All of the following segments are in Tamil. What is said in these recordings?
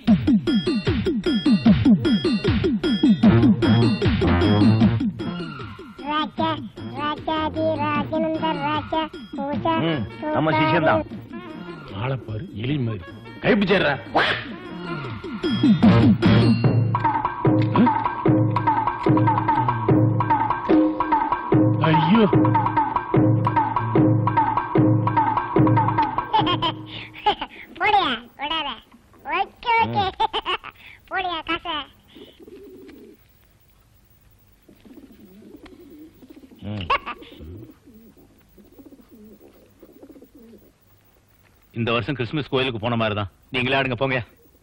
ராஜா ராஜாதி ராஜனந்த ராஜா பூஜா ம், நம்ம சிஷ்யன்தான். ஆளை பாரு எலி மாதிரி கைப்பிடிச்சேர்றா ஐயோ போடியா விடாத ஓகே ஓகே போடியா காசை ம். இந்த வருஷம் கிறிஸ்துமஸ் கோயிலுக்கு போன மாதிரி தான் நீங்களே ஆடுங்க போங்க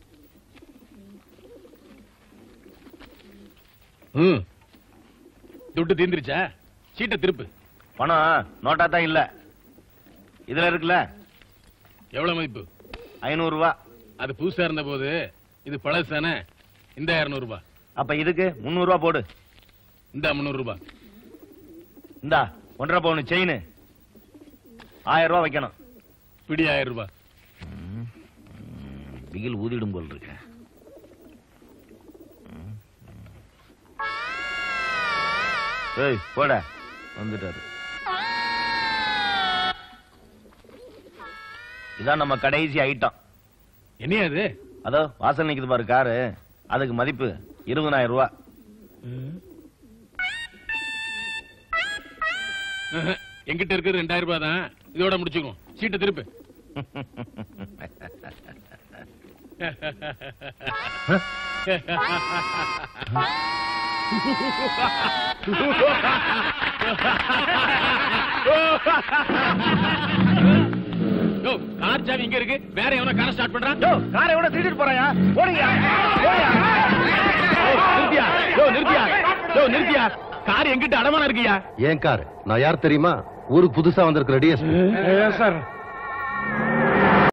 ம் துட்டு தீந்துருச்சா சீட்டை திருப்பு பணம் நோட்டா தான் இல்ல இதுல இருக்குல்ல எவ்வளவு மதிப்பு ஐநூறு ரூபா அது புதுசா இருந்த போது இது பழசு தானே இந்த இருநூறு ரூபாய் அப்ப இதுக்கு முந்நூறு ரூபா போடு இந்த முந்நூறு ரூபாய் இந்தா ஒன்றரை பவுன் செயின் ஆயிரம் ரூபா வைக்கணும் பிடி ஆயிரம் ரூபாய் பிகில் ஊதிடும் போல் இருக்க ஏய் போட வந்துட்டாரு இதான் நம்ம கடைசி ஐட்டம் என்னையா அது அதோ வாசல் நிக்குது பாரு காரு அதுக்கு மதிப்பு இருபதாயிரம் ரூபா அஹ், என்கிட்ட இருக்கிறது ரெண்டாயிரம் ரூபாய் தான் இதோட முடிச்சுக்கோ சீட்டை திருப்பு யோ, கார் சாவி இங்க இருக்கு வேற எவனா காரை ஸ்டார்ட் பண்றான் யோ காரை எவ்வளவு திருடிட்டு போறாயா போடுங்க போயா நிறுத்தியா யோ நிறுத்தியா யோ நிறுத்தியா கார் எங்கிட்ட அடமானம் இருக்கியா ஏன் கார் நான் யார் தெரியுமா ஊருக்கு புதுசா வந்திருக்கிற டிஎஸ்பி சார்